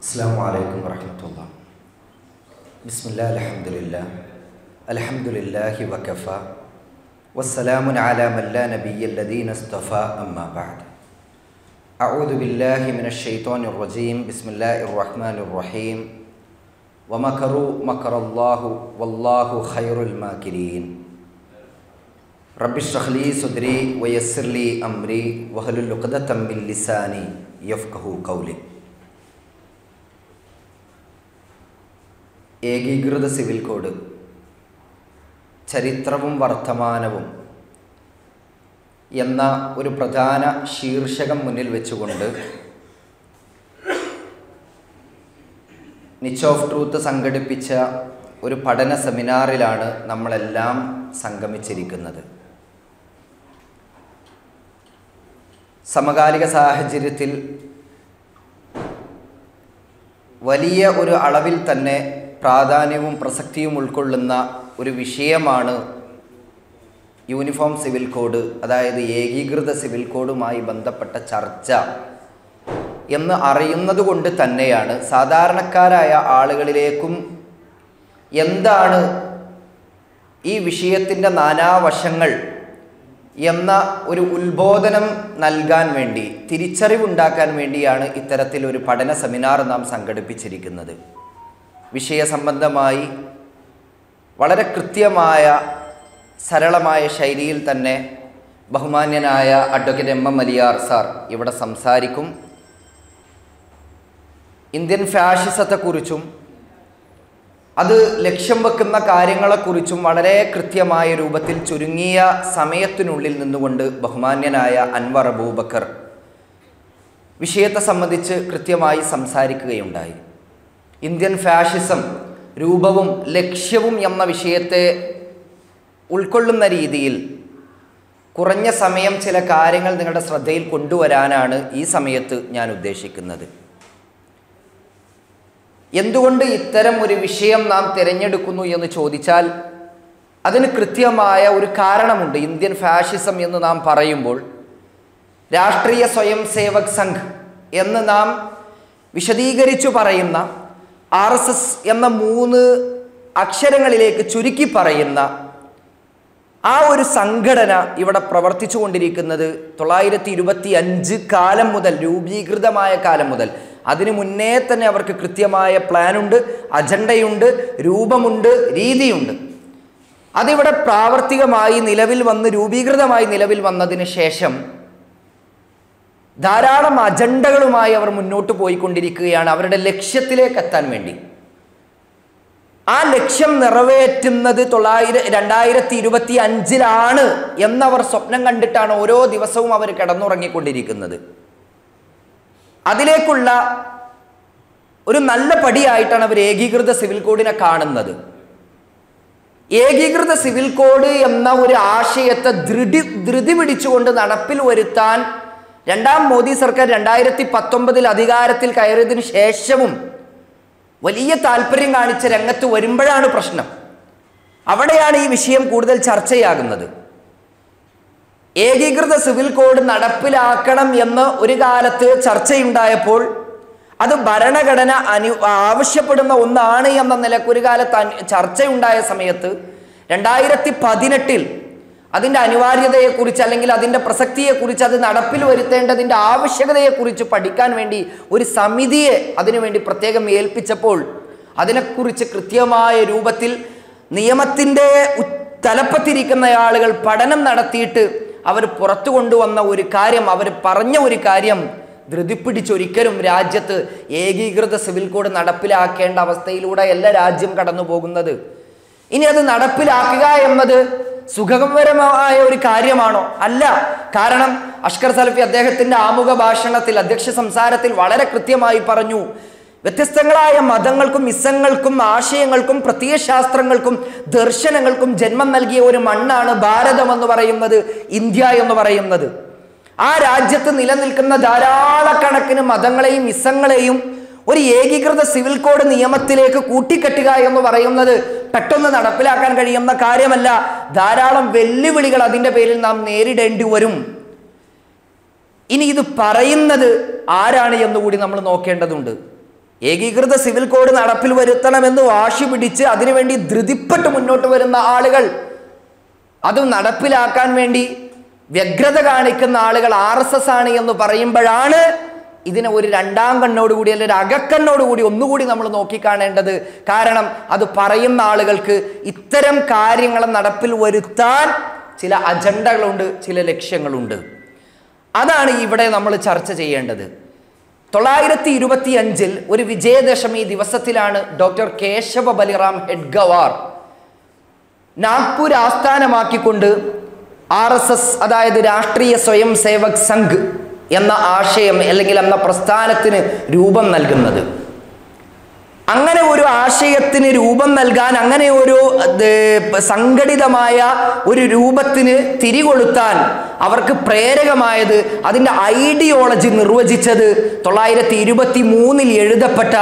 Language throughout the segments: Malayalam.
അസ്സാം വലൈക്കും വറഹമത്തുള്ള ബിസ്മില്ലാ അലഹമുല്ല അലഹമുല്ലാഹി വക്കഫ വസ്സലാമുൻ അലാ മല്ലാ നബിയ്യല്ലദീന സ്തഫ അമ്മാ ബഅദ് أعوذ بالله من الشيطان الرجيم بسم الله الرحمن الرحيم ومكروا مكر الله والله خير الماكرين رب اشرح لي صدري ويسر لي أمري واحلل عقدة من لساني يفقهوا قولي ഏകീകൃത സിവിൽ കോഡ് ചരിത്രവും വർത്തമാനവും എന്ന ഒരു പ്രധാന ശീർഷകം മുന്നിൽ വെച്ചുകൊണ്ട് നിച്ച് ഓഫ് ട്രൂത്ത് സംഘടിപ്പിച്ച ഒരു പഠന സെമിനാറിലാണ് നമ്മളെല്ലാം സംഗമിച്ചിരിക്കുന്നത് സമകാലിക സാഹചര്യത്തിൽ വലിയ ഒരു അളവിൽ തന്നെ പ്രാധാന്യവും പ്രസക്തിയും ഉൾക്കൊള്ളുന്ന ഒരു വിഷയമാണ് യൂണിഫോം സിവിൽ കോഡ് അതായത് ഏകീകൃത സിവിൽ കോഡുമായി ബന്ധപ്പെട്ട ചർച്ച എന്ന് അറിയുന്നത് കൊണ്ട് തന്നെയാണ് സാധാരണക്കാരായ ആളുകളിലേക്കും എന്താണ് ഈ വിഷയത്തിൻ്റെ നാനാവശങ്ങൾ എന്ന ഒരു ഉത്ബോധനം നൽകാൻ വേണ്ടി തിരിച്ചറിവുണ്ടാക്കാൻ വേണ്ടിയാണ് ഇത്തരത്തിലൊരു പഠന സെമിനാർ നാം സംഘടിപ്പിച്ചിരിക്കുന്നത് വിഷയസംബന്ധമായി വളരെ കൃത്യമായ സരളമായ ശൈലിയിൽ തന്നെ ബഹുമാന്യനായ advocate M M Aliyar sir ഇവിടെ സംസാരിക്കും ഇന്ത്യൻ ഫാഷിസത്തെക്കുറിച്ചും അത് ലക്ഷ്യം വെക്കുന്ന കാര്യങ്ങളെക്കുറിച്ചും വളരെ കൃത്യമായ രൂപത്തിൽ ചുരുങ്ങിയ സമയത്തിനുള്ളിൽ നിന്നുകൊണ്ട് ബഹുമാന്യനായ അൻവർ അബൂബക്കർ വിഷയത്തെ സംബന്ധിച്ച് കൃത്യമായി സംസാരിക്കുകയുണ്ടായി ഇന്ത്യൻ ഫാഷിസം രൂപവും ലക്ഷ്യവും എന്ന വിഷയത്തെ ഉൾക്കൊള്ളുന്ന രീതിയിൽ കുറഞ്ഞ സമയം ചില കാര്യങ്ങൾ നിങ്ങളുടെ ശ്രദ്ധയിൽ കൊണ്ടുവരാനാണ് ഈ സമയത്ത് ഞാൻ ഉദ്ദേശിക്കുന്നത് എന്തുകൊണ്ട് ഇത്തരം ഒരു വിഷയം നാം തിരഞ്ഞെടുക്കുന്നു എന്ന് ചോദിച്ചാൽ അതിന് കൃത്യമായ ഒരു കാരണമുണ്ട് ഇന്ത്യൻ ഫാഷിസം എന്ന് നാം പറയുമ്പോൾ രാഷ്ട്രീയ സ്വയം സേവക് സംഘ് എന്ന് നാം വിശദീകരിച്ചു പറയുന്ന ആർ എസ് എസ് എന്ന മൂന്ന് അക്ഷരങ്ങളിലേക്ക് ചുരുക്കി പറയുന്ന ആ ഒരു സംഘടന ഇവിടെ പ്രവർത്തിച്ചു കൊണ്ടിരിക്കുന്നത് തൊള്ളായിരത്തി ഇരുപത്തി അഞ്ച് കാലം മുതൽ രൂപീകൃതമായ കാലം മുതൽ അതിനു മുന്നേ തന്നെ അവർക്ക് കൃത്യമായ പ്ലാനുണ്ട് അജണ്ടയുണ്ട് രൂപമുണ്ട് രീതിയുണ്ട് അതിവിടെ പ്രാവർത്തികമായി നിലവിൽ വന്ന് രൂപീകൃതമായി നിലവിൽ വന്നതിന് ശേഷം ധാരാളം അജണ്ടകളുമായി അവർ മുന്നോട്ട് പോയിക്കൊണ്ടിരിക്കുകയാണ് അവരുടെ ലക്ഷ്യത്തിലേക്ക് എത്താൻ വേണ്ടി ആ ലക്ഷ്യം നിറവേറ്റുന്നത് തൊള്ളായിരം രണ്ടായിരത്തി ഇരുപത്തി അഞ്ചിലാണ് എന്നവർ സ്വപ്നം കണ്ടിട്ടാണ് ഓരോ ദിവസവും അവർ കിടന്നുറങ്ങിക്കൊണ്ടിരിക്കുന്നത് അതിലേക്കുള്ള ഒരു നല്ല പടിയായിട്ടാണ് അവർ ഏകീകൃത സിവിൽ കോഡിനെ കാണുന്നത് ഏകീകൃത സിവിൽ കോഡ് എന്ന ഒരു ആശയത്തെ ധൃതി ധൃതി പിടിച്ചുകൊണ്ട് നടപ്പിൽ വരുത്താൻ രണ്ടാം മോദി സർക്കാർ രണ്ടായിരത്തി പത്തൊമ്പതിൽ അധികാരത്തിൽ കയറിയതിനു ശേഷവും വലിയ താല്പര്യം കാണിച്ച രംഗത്ത് വരുമ്പോഴാണ് പ്രശ്നം അവിടെയാണ് ഈ വിഷയം കൂടുതൽ ചർച്ചയാകുന്നത് ഏകീകൃത സിവിൽ കോഡ് നടപ്പിലാക്കണം എന്ന് ഒരു കാലത്ത് ചർച്ചയുണ്ടായപ്പോൾ അത് ഭരണഘടന അനു ആവശ്യപ്പെടുന്ന ഒന്നാണ് എന്ന നിലക്ക് ഒരു കാലത്ത് ചർച്ചയുണ്ടായ സമയത്ത് രണ്ടായിരത്തി പതിനെട്ടിൽ അതിൻ്റെ അനിവാര്യതയെക്കുറിച്ച് അല്ലെങ്കിൽ അതിൻ്റെ പ്രസക്തിയെക്കുറിച്ച് അത് നടപ്പിൽ വരുത്തേണ്ടതിൻ്റെ ആവശ്യകതയെക്കുറിച്ച് പഠിക്കാൻ വേണ്ടി ഒരു സമിതിയെ അതിനുവേണ്ടി പ്രത്യേകം ഏൽപ്പിച്ചപ്പോൾ അതിനെക്കുറിച്ച് കൃത്യമായ രൂപത്തിൽ നിയമത്തിൻ്റെ തലപ്പത്തിരിക്കുന്ന ആളുകൾ പഠനം നടത്തിയിട്ട് അവർ പുറത്തു കൊണ്ടുവന്ന ഒരു കാര്യം അവർ പറഞ്ഞ ഒരു കാര്യം ധൃതിപ്പിടിച്ചൊരിക്കലും രാജ്യത്ത് ഏകീകൃത സിവിൽ കോഡ് നടപ്പിലാക്കേണ്ട അവസ്ഥയിലൂടെ എല്ലാ രാജ്യം കടന്നു പോകുന്നത് ഇനി അത് നടപ്പിലാക്കുക എന്നത് സുഖകരമായ ഒരു കാര്യമാണോ അല്ല കാരണം അഷ്കർ സലഫി അദ്ദേഹത്തിന്റെ ആമുഖ ഭാഷണത്തിൽ അധ്യക്ഷ സംസാരത്തിൽ വളരെ കൃത്യമായി പറഞ്ഞു വ്യത്യസ്തങ്ങളായ മതങ്ങൾക്കും ഇസങ്ങൾക്കും ആശയങ്ങൾക്കും പ്രത്യയശാസ്ത്രങ്ങൾക്കും ദർശനങ്ങൾക്കും ജന്മം നൽകിയ ഒരു മണ്ണാണ് ഭാരതം എന്ന് പറയുന്നത് ഇന്ത്യ എന്ന് പറയുന്നത് ആ രാജ്യത്ത് നിലനിൽക്കുന്ന ധാരാളക്കണക്കിന് മതങ്ങളെയും ഇസങ്ങളെയും ഒരു ഏകീകൃത സിവിൽ കോഡ് നിയമത്തിലേക്ക് കൂട്ടിക്കെട്ടുക എന്ന് പറയുന്നത് പെട്ടെന്ന് നടപ്പിലാക്കാൻ കഴിയുന്ന കാര്യമല്ല ധാരാളം വെല്ലുവിളികൾ അതിൻ്റെ പേരിൽ നാം നേരിടേണ്ടി വരും ഇനി ഇത് പറയുന്നത് ആരാണ് എന്നുകൂടി നമ്മൾ നോക്കേണ്ടതുണ്ട് ഏകീകൃത സിവിൽ കോഡ് നടപ്പിൽ വരുത്തണമെന്ന് വാശി പിടിച്ച് അതിനുവേണ്ടി ധൃതിപ്പെട്ട് മുന്നോട്ട് വരുന്ന ആളുകൾ അത് നടപ്പിലാക്കാൻ വേണ്ടി വ്യഗ്രത കാണിക്കുന്ന ആളുകൾ ആർ എസ് എസ് ആണ് എന്ന് പറയുമ്പോഴാണ് ഇതിനെ ഒരു രണ്ടാം കണ്ണോടുകൂടി അല്ലെങ്കിൽ ഒരു അകക്കണ്ണോടുകൂടി ഒന്നുകൂടി നമ്മൾ നോക്കിക്കാണേണ്ടത് കാരണം അത് പറയുന്ന ആളുകൾക്ക് ഇത്തരം കാര്യങ്ങൾ നടപ്പിൽ വരുത്താൻ ചില അജണ്ടകളുണ്ട് ചില ലക്ഷ്യങ്ങളുണ്ട് അതാണ് ഇവിടെ നമ്മൾ ചർച്ച ചെയ്യേണ്ടത് തൊള്ളായിരത്തി ഇരുപത്തി അഞ്ചിൽ ഒരു വിജയദശമി ദിവസത്തിലാണ് ഡോക്ടർ കേശവ ബലിറാം ഹെഡ്ഗവാർ നാഗ്പൂർ ആസ്ഥാനമാക്കിക്കൊണ്ട് ആർ എസ് എസ് അതായത് രാഷ്ട്രീയ സ്വയം സേവക് സംഘ് എന്ന ആശയം അല്ലെങ്കിൽ എന്ന പ്രസ്ഥാനത്തിന് രൂപം നൽകുന്നത് അങ്ങനെ ഒരു ആശയത്തിന് രൂപം നൽകാൻ അങ്ങനെ ഒരു അത്, സംഘടിതമായ ഒരു രൂപത്തിന് തിരികൊളുത്താൻ അവർക്ക് പ്രേരകമായത് അതിൻ്റെ ഐഡിയോളജി നിർവചിച്ചത് തൊള്ളായിരത്തി ഇരുപത്തി മൂന്നിൽ എഴുതപ്പെട്ട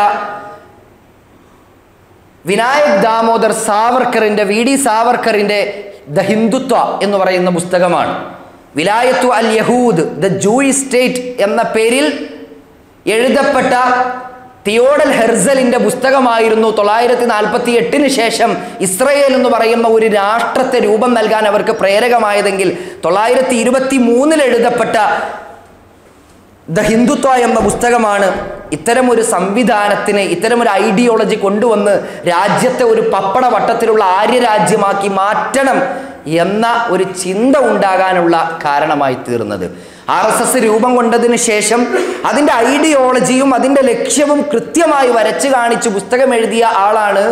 വിനായക് ദാമോദർ സാവർക്കറിന്റെ വി ഡി സാവർക്കറിന്റെ ദ ഹിന്ദുത്വ എന്ന് പറയുന്ന പുസ്തകമാണ് വിലായത്തു അൽ യഹൂദ് ദ ജൂയി സ്റ്റേറ്റ് എന്ന പേരിൽ എഴുതപ്പെട്ട തിയോഡൽ ഹെർസലിന്റെ പുസ്തകമായിരുന്നു തൊള്ളായിരത്തി നാൽപ്പത്തി എട്ടിന് ശേഷം ഇസ്രയേൽ എന്ന് പറയുന്ന ഒരു രാഷ്ട്രത്തെ രൂപം നൽകാൻ അവർക്ക് പ്രേരകമായതെങ്കിൽ തൊള്ളായിരത്തി ഇരുപത്തി മൂന്നിൽ എഴുതപ്പെട്ട ദ ഹിന്ദുത്വ എന്ന പുസ്തകമാണ് ഇത്തരം ഒരു സംവിധാനത്തിന് ഇത്തരം ഒരു ഐഡിയോളജി കൊണ്ടുവന്ന് രാജ്യത്തെ ഒരു പപ്പട വട്ടത്തിലുള്ള ആര്യരാജ്യമാക്കി മാറ്റണം എന്ന ഒരു ചിന്ത ഉണ്ടാകാനുള്ള കാരണമായി തീർന്നത് ആർ എസ് എസ് രൂപം കൊണ്ടതിന് ശേഷം അതിൻ്റെ ഐഡിയോളജിയും അതിൻ്റെ ലക്ഷ്യവും കൃത്യമായി വരച്ചു കാണിച്ച് പുസ്തകം എഴുതിയ ആളാണ്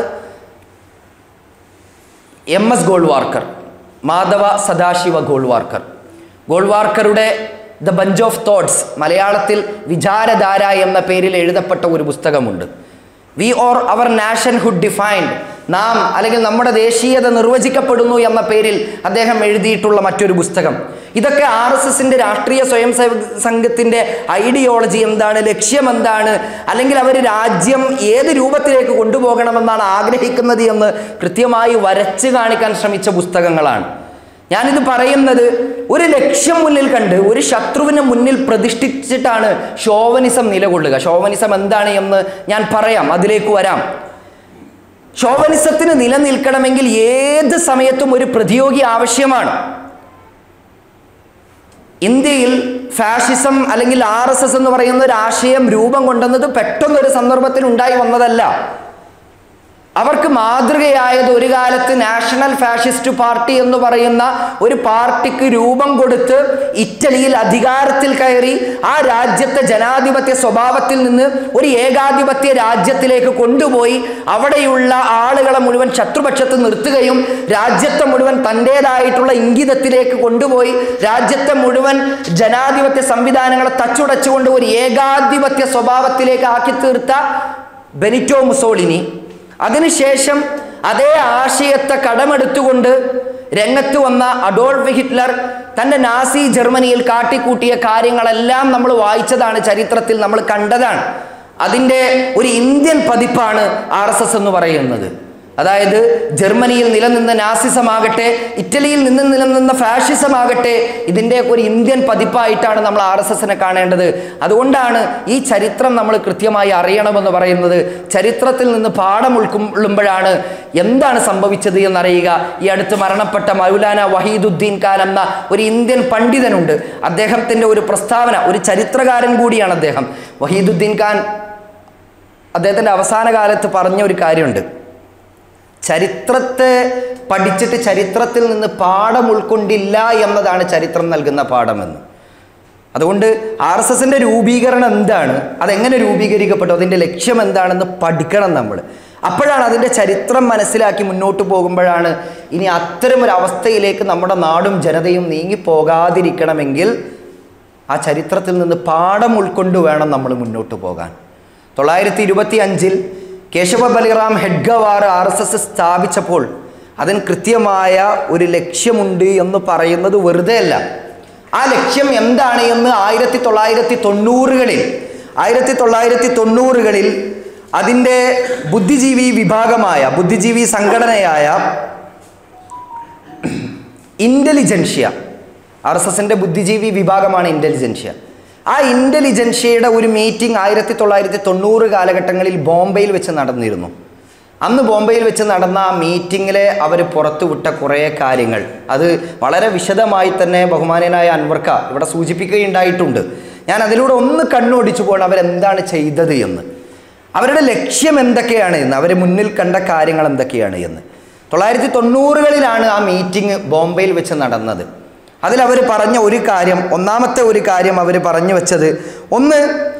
എം എസ് ഗോൾവാർക്കർ മാധവ സദാശിവ ഗോൾവാർക്കർ ഗോൾവാർക്കറുടെ ദ ബഞ്ച് ഓഫ് തോട്ട്സ് മലയാളത്തിൽ വിചാരധാര എന്ന പേരിൽ എഴുതപ്പെട്ട ഒരു പുസ്തകമുണ്ട് we or our nationhood defined നാം അല്ലെങ്കിൽ നമ്മുടെ ദേശീയത നിർവചിക്കപ്പെടുന്നു എന്ന പേരിൽ അദ്ദേഹം എഴുതിയിട്ടുള്ള മറ്റൊരു പുസ്തകം ഇതൊക്കെ ആർ എസ് എസിന്റെ രാഷ്ട്രീയ സ്വയം സേവക സംഘത്തിന്റെ ഐഡിയോളജി എന്താണ് ലക്ഷ്യം എന്താണ് അല്ലെങ്കിൽ അവർ രാജ്യം ഏത് രൂപത്തിലേക്ക് കൊണ്ടുപോകണമെന്നാണ് ആഗ്രഹിക്കുന്നത് എന്ന് കൃത്യമായി വരച്ച് കാണിക്കാൻ ശ്രമിച്ച പുസ്തകങ്ങളാണ് ഞാനിത് പറയുന്നത് ഒരു ലക്ഷ്യം മുന്നിൽ കണ്ട് ഒരു ശത്രുവിനെ മുന്നിൽ പ്രതിഷ്ഠിച്ചിട്ടാണ് ഷോവനിസം നിലകൊള്ളുക ഷോവനിസം എന്താണ് എന്ന് ഞാൻ പറയാം അതിലേക്ക് വരാം ഷോവനിസത്തിന് നിലനിൽക്കണമെങ്കിൽ ഏത് സമയത്തും ഒരു പ്രതിയോഗി ആവശ്യമാണ് ഇന്ത്യയിൽ ഫാഷിസം അല്ലെങ്കിൽ ആർ എസ് എസ് എന്ന് പറയുന്ന ഒരു ആശയം രൂപം കൊണ്ടുവന്നത് പെട്ടെന്നൊരു സന്ദർഭത്തിൽ ഉണ്ടായി വന്നതല്ല അവർക്ക് മാതൃകയായത് ഒരു കാലത്ത് നാഷണൽ ഫാഷിസ്റ്റ് പാർട്ടി എന്ന് പറയുന്ന ഒരു പാർട്ടിക്ക് രൂപം കൊടുത്ത് ഇറ്റലിയിൽ അധികാരത്തിൽ കയറി ആ രാജ്യത്തെ ജനാധിപത്യ സ്വഭാവത്തിൽ നിന്ന് ഒരു ഏകാധിപത്യ രാജ്യത്തിലേക്ക് കൊണ്ടുപോയി അവിടെയുള്ള ആളുകളെ മുഴുവൻ ശത്രുപക്ഷത്ത് നിർത്തുകയും രാജ്യത്തെ മുഴുവൻ തൻ്റേതായിട്ടുള്ള ഇംഗിതത്തിലേക്ക് കൊണ്ടുപോയി രാജ്യത്തെ മുഴുവൻ ജനാധിപത്യ സംവിധാനങ്ങളെ തച്ചുടച്ചുകൊണ്ട് ഒരു ഏകാധിപത്യ സ്വഭാവത്തിലേക്ക് ആക്കി തീർത്ത ബെനിറ്റോ മുസോളിനി അതിനുശേഷം അതേ ആശയത്തെ കടമെടുത്തുകൊണ്ട് രംഗത്ത് വന്ന അഡോൾഫ് ഹിറ്റ്ലർ തൻ്റെ നാസി ജർമ്മനിയിൽ കാട്ടിക്കൂട്ടിയ കാര്യങ്ങളെല്ലാം നമ്മൾ വായിച്ചതാണ് ചരിത്രത്തിൽ നമ്മൾ കണ്ടതാണ് അതിൻ്റെ ഒരു ഇന്ത്യൻ പതിപ്പാണ് ആർ എസ് എസ് എന്ന് പറയുന്നത് അതായത് ജർമ്മനിയിൽ നിലനിന്ന നാസിസമാകട്ടെ ഇറ്റലിയിൽ നിന്ന് നിലനിന്ന ഫാഷിസമാകട്ടെ ഇതിൻ്റെ ഒരു ഇന്ത്യൻ പതിപ്പായിട്ടാണ് നമ്മൾ ആർ എസ് എസിനെ കാണേണ്ടത് അതുകൊണ്ടാണ് ഈ ചരിത്രം നമ്മൾ കൃത്യമായി അറിയണമെന്ന് പറയുന്നത് ചരിത്രത്തിൽ നിന്ന് പാഠം ഉൾക്കൊള്ളുമ്പോഴാണ് എന്താണ് സംഭവിച്ചത് എന്നറിയുക ഈ അടുത്ത് മരണപ്പെട്ട മൗലാന വഹീദുദ്ദീൻ ഖാൻ എന്ന ഒരു ഇന്ത്യൻ പണ്ഡിതനുണ്ട് അദ്ദേഹത്തിൻ്റെ ഒരു പ്രസ്താവന ഒരു ചരിത്രകാരൻ കൂടിയാണ് അദ്ദേഹം വഹീദുദ്ദീൻ ഖാൻ അദ്ദേഹത്തിൻ്റെ അവസാന കാലത്ത് പറഞ്ഞ ഒരു കാര്യമുണ്ട് ചരിത്രത്തെ പഠിച്ചിട്ട് ചരിത്രത്തിൽ നിന്ന് പാഠം ഉൾക്കൊണ്ടില്ല എന്നതാണ് ചരിത്രം നൽകുന്ന പാഠമെന്ന് അതുകൊണ്ട് ആർ എസ് എസിൻ്റെ രൂപീകരണം എന്താണ് അതെങ്ങനെ രൂപീകരിക്കപ്പെട്ടു അതിൻ്റെ ലക്ഷ്യം എന്താണെന്ന് പഠിക്കണം നമ്മൾ അപ്പോഴാണ് അതിൻ്റെ ചരിത്രം മനസ്സിലാക്കി മുന്നോട്ട് പോകുമ്പോഴാണ് ഇനി അത്തരം ഒരു അവസ്ഥയിലേക്ക് നമ്മുടെ നാടും ജനതയും നീങ്ങിപ്പോകാതിരിക്കണമെങ്കിൽ ആ ചരിത്രത്തിൽ നിന്ന് പാഠം ഉൾക്കൊണ്ട് വേണം നമ്മൾ മുന്നോട്ട് പോകാൻ തൊള്ളായിരത്തി ഇരുപത്തി അഞ്ചിൽ Keshav Baliram Hedgewar R S S സ്ഥാപിച്ചപ്പോൾ അതിന് കൃത്യമായ ഒരു ലക്ഷ്യമുണ്ട് എന്ന് പറയുന്നത് വെറുതെ അല്ല ആ ലക്ഷ്യം എന്താണ് എന്ന് ആയിരത്തി തൊള്ളായിരത്തി തൊണ്ണൂറുകളിൽ ആയിരത്തി തൊള്ളായിരത്തി തൊണ്ണൂറുകളിൽ അതിൻ്റെ ബുദ്ധിജീവി വിഭാഗമായ ബുദ്ധിജീവി സംഘടനയായ ഇൻ്റലിജൻഷ്യ ആർ എസ് എസിൻ്റെ ബുദ്ധിജീവി വിഭാഗമാണ് ഇൻ്റലിജൻഷ്യ ആ ഇൻ്റലിജൻഷ്യയുടെ ഒരു മീറ്റിംഗ് ആയിരത്തി തൊള്ളായിരത്തി തൊണ്ണൂറ് കാലഘട്ടങ്ങളിൽ ബോംബെയിൽ വെച്ച് നടന്നിരുന്നു അന്ന് ബോംബെയിൽ വെച്ച് നടന്ന ആ മീറ്റിങ്ങിലെ അവർ പുറത്തുവിട്ട കുറേ കാര്യങ്ങൾ അത് വളരെ വിശദമായി തന്നെ ബഹുമാനനായ അൻവർക്ക ഇവിടെ സൂചിപ്പിക്കുകയുണ്ടായിട്ടുണ്ട് ഞാൻ അതിലൂടെ ഒന്ന് കണ്ണോടിച്ചു പോകണം അവരെന്താണ് ചെയ്തത് എന്ന് അവരുടെ ലക്ഷ്യം എന്തൊക്കെയാണ് എന്ന് അവർ മുന്നിൽ കണ്ട കാര്യങ്ങൾ എന്തൊക്കെയാണ് എന്ന് തൊള്ളായിരത്തി തൊണ്ണൂറുകളിലാണ് ആ മീറ്റിംഗ് ബോംബെയിൽ വെച്ച് നടന്നത് അതിൽ അവർ പറഞ്ഞ ഒരു കാര്യം ഒന്നാമത്തെ ഒരു കാര്യം അവർ പറഞ്ഞു വെച്ചത് ഒന്ന്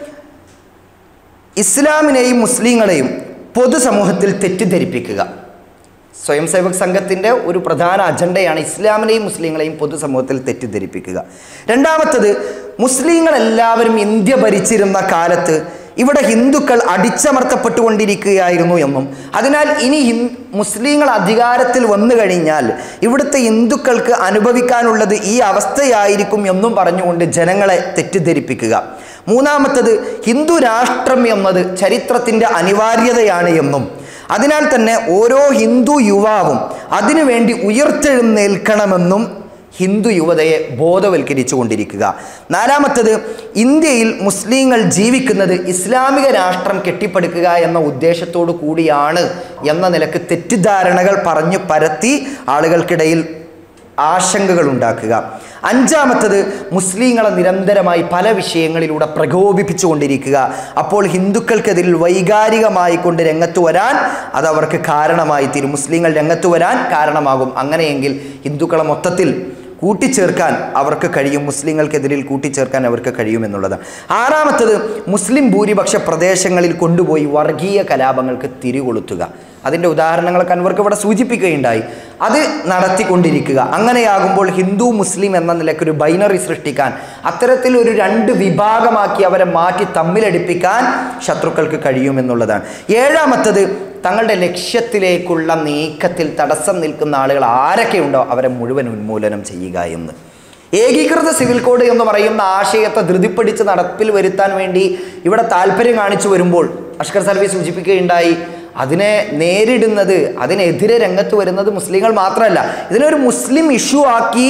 ഇസ്ലാമിനെയും മുസ്ലിങ്ങളെയും പൊതുസമൂഹത്തിൽ തെറ്റിദ്ധരിപ്പിക്കുക സ്വയം സേവക് സംഘത്തിൻ്റെ ഒരു പ്രധാന അജണ്ടയാണ് ഇസ്ലാമിനെയും മുസ്ലിങ്ങളെയും പൊതുസമൂഹത്തിൽ തെറ്റിദ്ധരിപ്പിക്കുക രണ്ടാമത്തത് മുസ്ലിങ്ങൾ എല്ലാവരും ഇന്ത്യ ഭരിച്ചിരുന്ന കാലത്ത് ഇവിടെ ഹിന്ദുക്കൾ അടിച്ചമർത്തപ്പെട്ടുകൊണ്ടിരിക്കുകയായിരുന്നു എന്നും അതിനാൽ ഇനി ഹിൻ മുസ്ലിങ്ങൾ അധികാരത്തിൽ വന്നു കഴിഞ്ഞാൽ ഇവിടുത്തെ ഹിന്ദുക്കൾക്ക് അനുഭവിക്കാനുള്ളത് ഈ അവസ്ഥയായിരിക്കും എന്നും പറഞ്ഞുകൊണ്ട് ജനങ്ങളെ തെറ്റിദ്ധരിപ്പിക്കുക മൂന്നാമത്തത് ഹിന്ദു രാഷ്ട്രം എന്നത് ചരിത്രത്തിൻ്റെ അനിവാര്യതയാണ് എന്നും അതിനാൽ തന്നെ ഓരോ ഹിന്ദു യുവാവും അതിനുവേണ്ടി ഉയർത്തെഴുന്നേൽക്കണമെന്നും ഹിന്ദു യുവതയെ ബോധവൽക്കരിച്ചു കൊണ്ടിരിക്കുക നാലാമത്തത് ഇന്ത്യയിൽ മുസ്ലിങ്ങൾ ജീവിക്കുന്നത് ഇസ്ലാമിക രാഷ്ട്രം കെട്ടിപ്പടുക്കുക എന്ന ഉദ്ദേശത്തോടു കൂടിയാണ് എന്ന നിലക്ക് തെറ്റിദ്ധാരണകൾ പറഞ്ഞു പരത്തി ആളുകൾക്കിടയിൽ ആശങ്കകൾ ഉണ്ടാക്കുക അഞ്ചാമത്തത് മുസ്ലിങ്ങളെ നിരന്തരമായി പല വിഷയങ്ങളിലൂടെ പ്രകോപിപ്പിച്ചുകൊണ്ടിരിക്കുക അപ്പോൾ ഹിന്ദുക്കൾക്കെതിൽ വൈകാരികമായി കൊണ്ട് രംഗത്ത് വരാൻ അത് അവർക്ക് കാരണമായി തീരും മുസ്ലിങ്ങൾ രംഗത്ത് വരാൻ കാരണമാകും അങ്ങനെയെങ്കിൽ ഹിന്ദുക്കളെ മൊത്തത്തിൽ കൂട്ടിച്ചേർക്കാൻ അവർക്ക് കഴിയും മുസ്ലിങ്ങൾക്കെതിരിൽ കൂട്ടിച്ചേർക്കാൻ അവർക്ക് കഴിയുമെന്നുള്ളതാണ് ആറാമത്തത് മുസ്ലിം ഭൂരിപക്ഷ പ്രദേശങ്ങളിൽ കൊണ്ടുപോയി വർഗീയ കലാപങ്ങൾക്ക് തിരികൊളുത്തുക അതിൻ്റെ ഉദാഹരണങ്ങളൊക്കെ അൻവർക്ക് ഇവിടെ സൂചിപ്പിക്കുകയുണ്ടായി അത് നടത്തിക്കൊണ്ടിരിക്കുക അങ്ങനെയാകുമ്പോൾ ഹിന്ദു മുസ്ലിം എന്ന നിലയ്ക്കൊരു ബൈനറി സൃഷ്ടിക്കാൻ അത്തരത്തിലൊരു രണ്ട് വിഭാഗമാക്കി അവരെ മാറ്റി തമ്മിലടിപ്പിക്കാൻ ശത്രുക്കൾക്ക് കഴിയുമെന്നുള്ളതാണ് ഏഴാമത്തത് തങ്ങളുടെ ലക്ഷ്യത്തിലേക്കുള്ള നീക്കത്തിൽ തടസ്സം നിൽക്കുന്ന ആളുകൾ ആരൊക്കെയുണ്ടോ അവരെ മുഴുവൻ ഉന്മൂലനം ചെയ്യുക എന്ന് ഏകീകൃത സിവിൽ കോഡ് എന്ന് പറയുന്ന ആശയത്തെ ധൃതിപ്പിടിച്ച് നടപ്പിൽ വരുത്താൻ വേണ്ടി ഇവിടെ താല്പര്യം കാണിച്ചു വരുമ്പോൾ അഷ്കർ സർവീസ് സൂചിപ്പിക്കുകയുണ്ടായി അതിനെ നേരിടുന്നത് അതിനെതിരെ രംഗത്ത് വരുന്നത് മുസ്ലിങ്ങൾ മാത്രമല്ല ഇതിനൊരു മുസ്ലിം ഇഷ്യൂ ആക്കി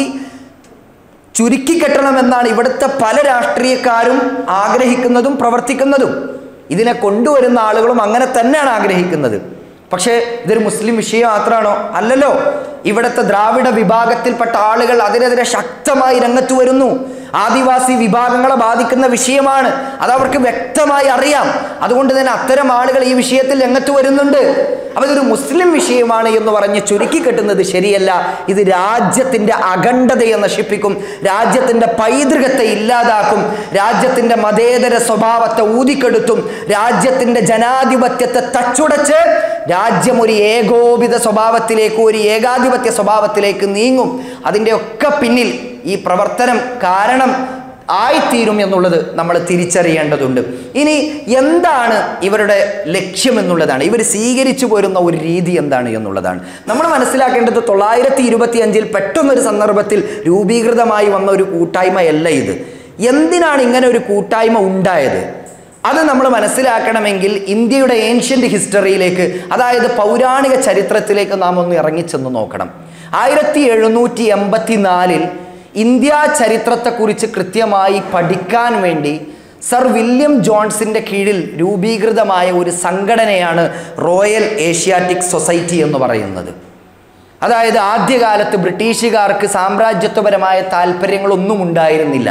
ചുരുക്കിക്കെട്ടണമെന്നാണ് ഇവിടുത്തെ പല രാഷ്ട്രീയക്കാരും ആഗ്രഹിക്കുന്നതും പ്രവർത്തിക്കുന്നതും ഇതിനെ കൊണ്ടുവരുന്ന ആളുകളും അങ്ങനെ തന്നെയാണ് ആഗ്രഹിക്കുന്നത് പക്ഷേ ഇതൊരു മുസ്ലിം വിഷയം മാത്രമാണോ അല്ലല്ലോ ഇവിടുത്തെ ദ്രാവിഡ വിഭാഗത്തിൽപ്പെട്ട ആളുകൾ അതിനെതിരെ ശക്തമായി രംഗത്ത് വരുന്നു ആദിവാസി വിഭാഗങ്ങളെ ബാധിക്കുന്ന വിഷയമാണ് അത് അവർക്ക് വ്യക്തമായി അറിയാം അതുകൊണ്ട് തന്നെ അത്തരം ആളുകൾ ഈ വിഷയത്തിൽ രംഗത്ത് വരുന്നുണ്ട് അപ്പൊ ഇതൊരു മുസ്ലിം വിഷയമാണ് എന്ന് പറഞ്ഞ് ചുരുക്കി കെട്ടുന്നത് ശരിയല്ല ഇത് രാജ്യത്തിന്റെ അഖണ്ഡതയെ നശിപ്പിക്കും രാജ്യത്തിന്റെ പൈതൃകത്തെ ഇല്ലാതാക്കും രാജ്യത്തിന്റെ മതേതര സ്വഭാവത്തെ ഊതിക്കെടുത്തും രാജ്യത്തിന്റെ ജനാധിപത്യത്തെ തച്ചുടച്ച് രാജ്യം ഒരു ഏകോപിത സ്വഭാവത്തിലേക്ക് ഒരു ഏകാധിപത്യ സ്വഭാവത്തിലേക്ക് നീങ്ങും അതിൻ്റെ ഒക്കെ പിന്നിൽ ഈ പ്രവർത്തനം കാരണം ആയിത്തീരും എന്നുള്ളത് നമ്മൾ തിരിച്ചറിയേണ്ടതുണ്ട് ഇനി എന്താണ് ഇവരുടെ ലക്ഷ്യം എന്നുള്ളതാണ് ഇവർ സ്വീകരിച്ചു പോരുന്ന ഒരു രീതി എന്താണ് എന്നുള്ളതാണ് നമ്മൾ മനസ്സിലാക്കേണ്ടത് തൊള്ളായിരത്തി ഇരുപത്തി അഞ്ചിൽ പെട്ടെന്നൊരു സന്ദർഭത്തിൽ രൂപീകൃതമായി വന്ന ഒരു കൂട്ടായ്മയല്ല ഇത് എന്തിനാണ് ഇങ്ങനെ ഒരു കൂട്ടായ്മ ഉണ്ടായത് അത് നമ്മൾ മനസ്സിലാക്കണമെങ്കിൽ ഇന്ത്യയുടെ ഏൻഷ്യൻ്റ് ഹിസ്റ്ററിയിലേക്ക് അതായത് പൗരാണിക ചരിത്രത്തിലേക്ക് നാം ഒന്ന് ഇറങ്ങിച്ചെന്ന് നോക്കണം ആയിരത്തി എഴുന്നൂറ്റി എൺപത്തി നാലിൽ ഇന്ത്യ ചരിത്രത്തെക്കുറിച്ച് കൃത്യമായി പഠിക്കാൻ വേണ്ടി സർ വില്യം ജോൺസിൻ്റെ കീഴിൽ രൂപീകൃതമായ ഒരു സംഘടനയാണ് റോയൽ ഏഷ്യാറ്റിക് സൊസൈറ്റി എന്ന് പറയുന്നത് അതായത് ആദ്യകാലത്ത് ബ്രിട്ടീഷുകാർക്ക് സാമ്രാജ്യത്വപരമായ താല്പര്യങ്ങളൊന്നും ഉണ്ടായിരുന്നില്ല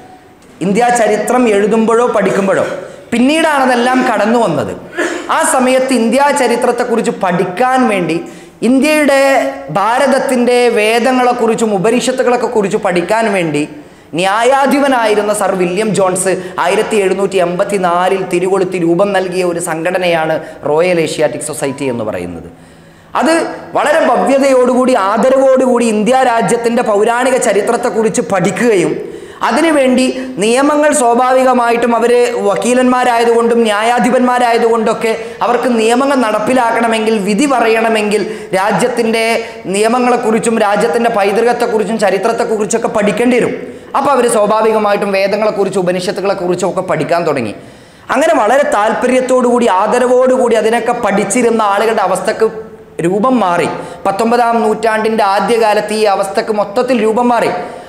ഇന്ത്യ ചരിത്രം എഴുതുമ്പോഴോ പഠിക്കുമ്പോഴോ പിന്നീടാണ് അതെല്ലാം കടന്നു വന്നത് ആ സമയത്ത് ഇന്ത്യ ചരിത്രത്തെക്കുറിച്ച് പഠിക്കാൻ വേണ്ടി ഇന്ത്യയുടെ ഭാരതത്തിൻ്റെ വേദങ്ങളെക്കുറിച്ചും ഉപനിഷത്തുകളൊക്കെ കുറിച്ച് പഠിക്കാൻ വേണ്ടി ന്യായാധിപനായിരുന്ന സർ വില്യം ജോൺസ് ആയിരത്തി എഴുന്നൂറ്റി എൺപത്തി നാലിൽ തിരുകൊളുത്തി രൂപം നൽകിയ ഒരു സംഘടനയാണ് റോയൽ ഏഷ്യാറ്റിക് സൊസൈറ്റി എന്ന് പറയുന്നത് അത് വളരെ ഭവ്യതയോടുകൂടി ആദരവോടുകൂടി ഇന്ത്യ രാജ്യത്തിൻ്റെ പൗരാണിക ചരിത്രത്തെക്കുറിച്ച് പഠിക്കുകയും അതിനുവേണ്ടി നിയമങ്ങൾ സ്വാഭാവികമായിട്ടും അവർ വക്കീലന്മാരായതുകൊണ്ടും ന്യായാധിപന്മാരായതുകൊണ്ടൊക്കെ അവർക്ക് നിയമങ്ങൾ നടപ്പിലാക്കണമെങ്കിൽ വിധി പറയണമെങ്കിൽ രാജ്യത്തിൻ്റെ നിയമങ്ങളെക്കുറിച്ചും രാജ്യത്തിൻ്റെ പൈതൃകത്തെക്കുറിച്ചും ചരിത്രത്തെക്കുറിച്ചൊക്കെ പഠിക്കേണ്ടി വരും അപ്പോൾ അവർ സ്വാഭാവികമായിട്ടും വേദങ്ങളെക്കുറിച്ചും ഉപനിഷത്തുകളെക്കുറിച്ചും ഒക്കെ പഠിക്കാൻ തുടങ്ങി അങ്ങനെ വളരെ താല്പര്യത്തോടുകൂടി ആദരവോടുകൂടി അതിനൊക്കെ പഠിച്ചിരുന്ന ആളുകളുടെ അവസ്ഥക്ക് രൂപം മാറി പത്തൊമ്പതാം നൂറ്റാണ്ടിൻ്റെ ആദ്യകാലത്ത് ഈ അവസ്ഥക്ക് മൊത്തത്തിൽ രൂപം മാറി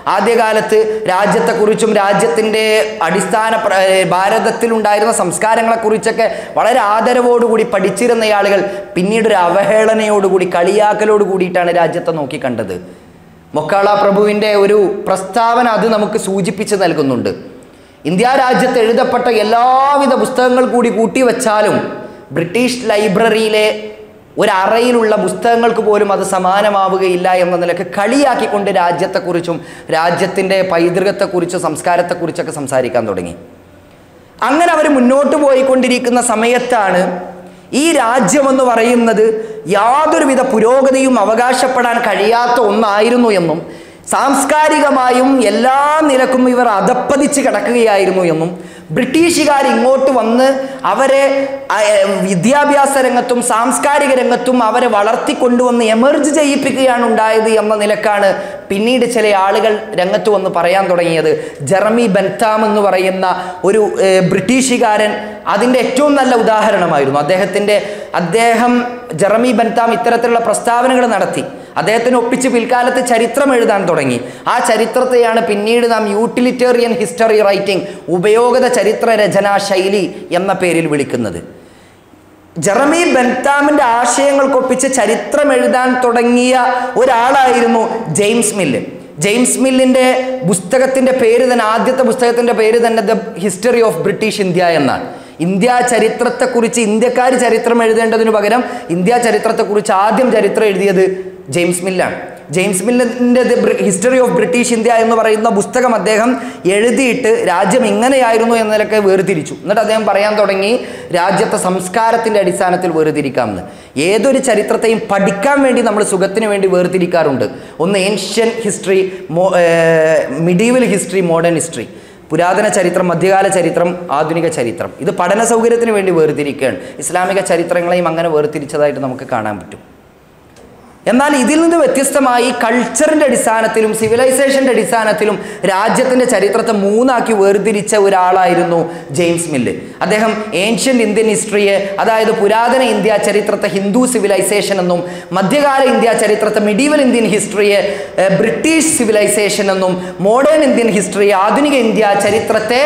ആദ്യകാലത്ത് രാജ്യത്തെക്കുറിച്ചും രാജ്യത്തിൻ്റെ അടിസ്ഥാന പ്ര- ഏർ ഭാരതത്തിലുണ്ടായിരുന്ന സംസ്കാരങ്ങളെക്കുറിച്ചൊക്കെ വളരെ ആദരവോടുകൂടി പഠിച്ചിരുന്ന ആളുകൾ പിന്നീട് ഒരു അവഹേളനയോടുകൂടി കളിയാക്കലോട് കൂടിയിട്ടാണ് രാജ്യത്തെ നോക്കിക്കണ്ടത് മൊക്കാള പ്രഭുവിൻ്റെ ഒരു പ്രസ്താവന അത് നമുക്ക് സൂചിപ്പിച്ച് നൽകുന്നുണ്ട് ഇന്ത്യ രാജ്യത്ത് എഴുതപ്പെട്ട എല്ലാവിധ പുസ്തകങ്ങൾ കൂടി കൂട്ടിവെച്ചാലും ബ്രിട്ടീഷ് ലൈബ്രറിയിലെ ഒരറയിലുള്ള പുസ്തകങ്ങൾക്ക് പോലും അത് സമാനമാവുകയില്ല എന്ന നിലക്ക് കളിയാക്കിക്കൊണ്ട് രാജ്യത്തെക്കുറിച്ചും രാജ്യത്തിൻ്റെ പൈതൃകത്തെക്കുറിച്ചും സംസ്കാരത്തെക്കുറിച്ചൊക്കെ സംസാരിക്കാൻ തുടങ്ങി അങ്ങനെ അവർ മുന്നോട്ട് പോയിക്കൊണ്ടിരിക്കുന്ന സമയത്താണ് ഈ രാജ്യമെന്ന് പറയുന്നത് യാതൊരുവിധ പുരോഗതിയും അവകാശപ്പെടാൻ കഴിയാത്ത ഒന്നായിരുന്നു എന്നും സാംസ്കാരികമായും എല്ലാ നിലക്കും ഇവർ അധപ്പതിച്ച് കിടക്കുകയായിരുന്നു എന്നും ബ്രിട്ടീഷുകാർ ഇങ്ങോട്ട് വന്ന് അവരെ ആ, ഏ, വിദ്യാഭ്യാസ രംഗത്തും സാംസ്കാരിക രംഗത്തും അവരെ വളർത്തിക്കൊണ്ടുവന്ന് എമർജ് ചെയ്യിപ്പിക്കുകയാണ് ഉണ്ടായത് എന്ന നിലക്കാണ് പിന്നീട് ചില ആളുകൾ രംഗത്ത് വന്ന് പറയാൻ തുടങ്ങിയത് ജെറമി ബെൻതാം എന്ന് പറയുന്ന ഒരു ഏ, ബ്രിട്ടീഷുകാരൻ അതിൻ്റെ ഏറ്റവും നല്ല ഉദാഹരണമായിരുന്നു അദ്ദേഹത്തിൻ്റെ അദ്ദേഹം ജെറമി ബെൻതാം ഇത്തരത്തിലുള്ള പ്രസ്താവനകൾ നടത്തി അദ്ദേഹത്തിന് ഒപ്പിച്ച് പിൽക്കാലത്ത് ചരിത്രം എഴുതാൻ തുടങ്ങി ആ ചരിത്രത്തെയാണ് പിന്നീട് നാം യൂട്ടിലിറ്റേറിയൻ ഹിസ്റ്ററി റൈറ്റിംഗ് ഉപയോഗത ചരിത്ര രചനാ ശൈലി എന്ന പേരിൽ വിളിക്കുന്നത് ജെറമി ബെൻതാമിന്റെ ആശയങ്ങൾക്കൊപ്പിച്ച് ചരിത്രം എഴുതാൻ തുടങ്ങിയ ഒരാളായിരുന്നു ജെയിംസ് മില്ല് ജെയിംസ് മില്ലിന്റെ പുസ്തകത്തിന്റെ പേര് തന്നെ ആദ്യത്തെ പുസ്തകത്തിന്റെ പേര് തന്നെ the history of British India എന്നാണ് ഇന്ത്യ ചരിത്രത്തെക്കുറിച്ച് ഇന്ത്യക്കാർ ചരിത്രം എഴുതേണ്ടതിനു പകരം ഇന്ത്യ ചരിത്രത്തെക്കുറിച്ച് ആദ്യം ചരിത്രം എഴുതിയത് ജെയിംസ് മില്ലാണ് ജെയിംസ് മില്ലിൻ്റെ ഹിസ്റ്ററി ഓഫ് ബ്രിട്ടീഷ് ഇന്ത്യ എന്ന് പറയുന്ന പുസ്തകം അദ്ദേഹം എഴുതിയിട്ട് രാജ്യം ഇങ്ങനെയായിരുന്നു എന്ന നിലക്ക് വേർതിരിച്ചു എന്നിട്ട് അദ്ദേഹം പറയാൻ തുടങ്ങി രാജ്യത്തെ സംസ്കാരത്തിൻ്റെ അടിസ്ഥാനത്തിൽ വേർതിരിക്കാമെന്ന് ഏതൊരു ചരിത്രത്തെയും പഠിക്കാൻ വേണ്ടി നമ്മൾ സുഖത്തിന് വേണ്ടി വേർതിരിക്കാറുണ്ട് ഒന്ന് ഏൻഷ്യൻ ഹിസ്റ്ററി മോ മിഡീവൽ ഹിസ്റ്ററി മോഡേൺ ഹിസ്റ്ററി പുരാതന ചരിത്രം മധ്യകാല ചരിത്രം ആധുനിക ചരിത്രം ഇത് പഠന സൗകര്യത്തിന് വേണ്ടി വേർതിരിക്കുകയാണ് ഇസ്ലാമിക ചരിത്രങ്ങളെയും അങ്ങനെ വേർതിരിച്ചതായിട്ട് നമുക്ക് കാണാൻ പറ്റും എന്നാൽ ഇതിൽ നിന്ന് വ്യത്യസ്തമായി കൾച്ചറിൻ്റെ അടിസ്ഥാനത്തിലും സിവിലൈസേഷൻ്റെ അടിസ്ഥാനത്തിലും രാജ്യത്തിൻ്റെ ചരിത്രത്തെ മൂന്നാക്കി വേർതിരിച്ച ഒരാളായിരുന്നു ജെയിംസ് മില്ല് അദ്ദേഹം ഏൻഷ്യൻ്റ് ഇന്ത്യൻ ഹിസ്റ്ററിയെ അതായത് പുരാതന ഇന്ത്യ ചരിത്രത്തെ ഹിന്ദു സിവിലൈസേഷൻ എന്നും മധ്യകാല ഇന്ത്യ ചരിത്രത്തെ മിഡീവൽ ഇന്ത്യൻ ഹിസ്റ്ററിയെ ഏഹ്, ബ്രിട്ടീഷ് സിവിലൈസേഷൻ എന്നും മോഡേൺ ഇന്ത്യൻ ഹിസ്റ്ററിയെ ആധുനിക ഇന്ത്യ ചരിത്രത്തെ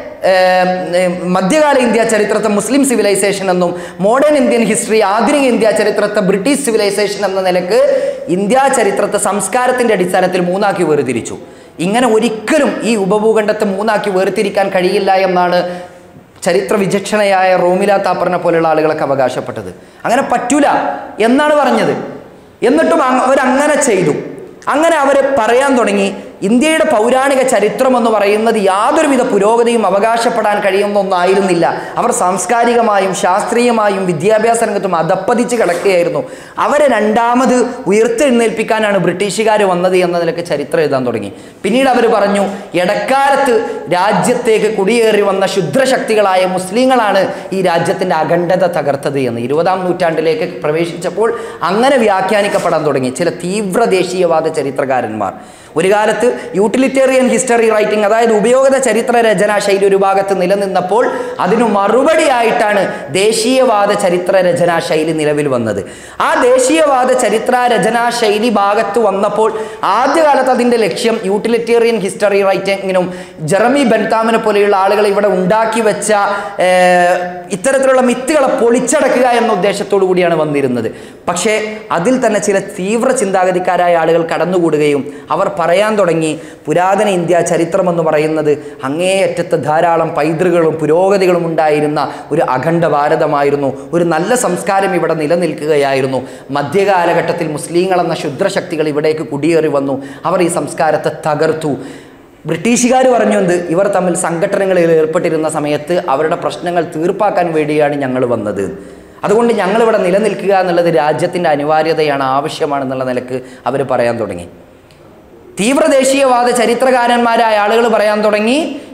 ഏഹ്, ഏഹ്, മധ്യകാല ഇന്ത്യ ചരിത്രത്തെ മുസ്ലിം സിവിലൈസേഷൻ എന്നും മോഡേൺ ഇന്ത്യൻ ഹിസ്റ്ററി ആധുനിക ഇന്ത്യ ചരിത്രത്തെ ബ്രിട്ടീഷ് സിവിലൈസേഷൻ എന്ന നിലക്ക് ഇന്ത്യ ചരിത്രത്തെ സംസ്കാരത്തിന്റെ അടിസ്ഥാനത്തിൽ മൂന്നാക്കി വേർതിരിച്ചു ഇങ്ങനെ ഒരിക്കലും ഈ ഉപഭൂഖണ്ഡത്തെ മൂന്നാക്കി വേർതിരിക്കാൻ കഴിയില്ല എന്നാണ് ചരിത്ര വിചക്ഷണയായ റോമില താപ്പറിനെ പോലെയുള്ള ആളുകളൊക്കെ അവകാശപ്പെട്ടത് അങ്ങനെ പറ്റൂല എന്നാണ് പറഞ്ഞത് എന്നിട്ടും അങ്ങ് അവരങ്ങനെ ചെയ്തു അങ്ങനെ അവർ പറയാൻ തുടങ്ങി ഇന്ത്യയുടെ പൗരാണിക ചരിത്രം എന്ന് പറയുന്നത് യാതൊരുവിധ പുരോഗതിയും അവകാശപ്പെടാൻ കഴിയുന്ന ഒന്നായിരുന്നില്ല അവർ സാംസ്കാരികമായും ശാസ്ത്രീയമായും വിദ്യാഭ്യാസ രംഗത്തും അധപ്പതിച്ച് കിടക്കുകയായിരുന്നു അവരെ രണ്ടാമത് ഉയർത്തെഴുന്നേൽപ്പിക്കാനാണ് ബ്രിട്ടീഷുകാർ വന്നത് എന്ന നിലക്ക് ചരിത്രം എഴുതാൻ തുടങ്ങി പിന്നീട് അവർ പറഞ്ഞു ഇടക്കാലത്ത് രാജ്യത്തേക്ക് കുടിയേറി വന്ന ശുദ്രശക്തികളായ മുസ്ലിങ്ങളാണ് ഈ രാജ്യത്തിൻ്റെ അഖണ്ഡത തകർത്തത് എന്ന് ഇരുപതാം നൂറ്റാണ്ടിലേക്ക് പ്രവേശിച്ചപ്പോൾ അങ്ങനെ വ്യാഖ്യാനിക്കപ്പെടാൻ തുടങ്ങി ചില തീവ്ര ദേശീയവാദ ചരിത്രകാരന്മാർ ഒരു കാലത്ത് യൂട്ടിലിറ്റേറിയൻ ഹിസ്റ്ററി റൈറ്റിംഗ് അതായത് ഉപയോഗത ചരിത്ര രചനാ ശൈലി ഒരു ഭാഗത്ത് നിലനിന്നപ്പോൾ അതിനു മറുപടിയായിട്ടാണ് ദേശീയവാദ ചരിത്ര രചനാ ശൈലി നിലവിൽ വന്നത് ആ ദേശീയവാദ ചരിത്ര രചനാ ശൈലി ഭാഗത്ത് വന്നപ്പോൾ ആദ്യകാലത്ത് അതിൻ്റെ ലക്ഷ്യം യൂട്ടിലിറ്റേറിയൻ ഹിസ്റ്ററി റൈറ്റിങ്ങിനും ജെറമി ബെൻതാമിനെ പോലെയുള്ള ആളുകൾ ഇവിടെ ഉണ്ടാക്കി വെച്ച ഏർ, ഇത്തരത്തിലുള്ള മിത്തുകളെ പൊളിച്ചടക്കുക എന്ന ഉദ്ദേശത്തോടു കൂടിയാണ് വന്നിരുന്നത് പക്ഷേ അതിൽ തന്നെ ചില തീവ്ര ചിന്താഗതിക്കാരായ ആളുകൾ കടന്നുകൂടുകയും അവർ പറയാൻ തുടങ്ങി പുരാതന ഇന്ത്യ ചരിത്രമെന്ന് പറയുന്നത് അങ്ങേയറ്റത്ത് ധാരാളം പൈതൃകളും പുരോഗതികളും ഉണ്ടായിരുന്ന ഒരു അഖണ്ഡ ഭാരതമായിരുന്നു ഒരു നല്ല സംസ്കാരം ഇവിടെ നിലനിൽക്കുകയായിരുന്നു മധ്യകാലഘട്ടത്തിൽ മുസ്ലിങ്ങൾ എന്ന ക്ഷുദ്രശക്തികൾ ഇവിടേക്ക് കുടിയേറി വന്നു അവർ ഈ സംസ്കാരത്തെ തകർത്തു ബ്രിട്ടീഷുകാർ പറഞ്ഞു എന്ത് ഇവർ തമ്മിൽ സംഘടനകളിൽ ഏർപ്പെട്ടിരുന്ന സമയത്ത് അവരുടെ പ്രശ്നങ്ങൾ തീർപ്പാക്കാൻ വേണ്ടിയാണ് ഞങ്ങൾ വന്നത് അതുകൊണ്ട് ഞങ്ങളിവിടെ നിലനിൽക്കുക എന്നുള്ളത് രാജ്യത്തിൻ്റെ അനിവാര്യതയാണ് ആവശ്യമാണെന്നുള്ള നിലക്ക് അവർ പറയാൻ തുടങ്ങി തീവ്ര ദേശീയവാദ ചരിത്രകാരന്മാരായ ആളുകൾ പറയാൻ തുടങ്ങി